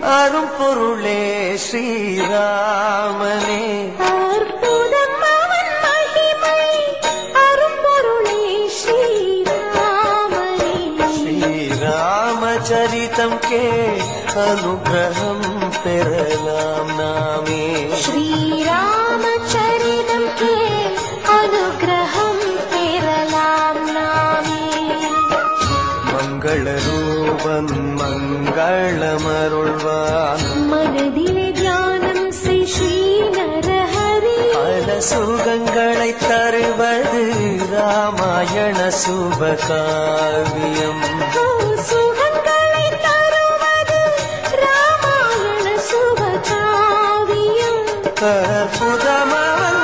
அரும்பொருளே ஸ்ரீராமனே அற்புதம் அவன் மகிமை அரும்பொருளே ஸ்ரீராமனே ஸ்ரீராமச்சரிதம் கே அனுகிரகம் பெறலாம் நாமே ஸ்ரீராமச்சரிதம் கே அனுகிரகம் பெறலாம் நாமே மங்கள ரூபன் மங்களமருள்வான் மனதிலே தியானம் செய் ஸ்ரீ நரஹரி பல சுகங்களை தருவது ராமாயண சுபகாவியம் ஓ, சுகங்களை தருவது ராமாயண சுபகாவியம் அற்புதமவன்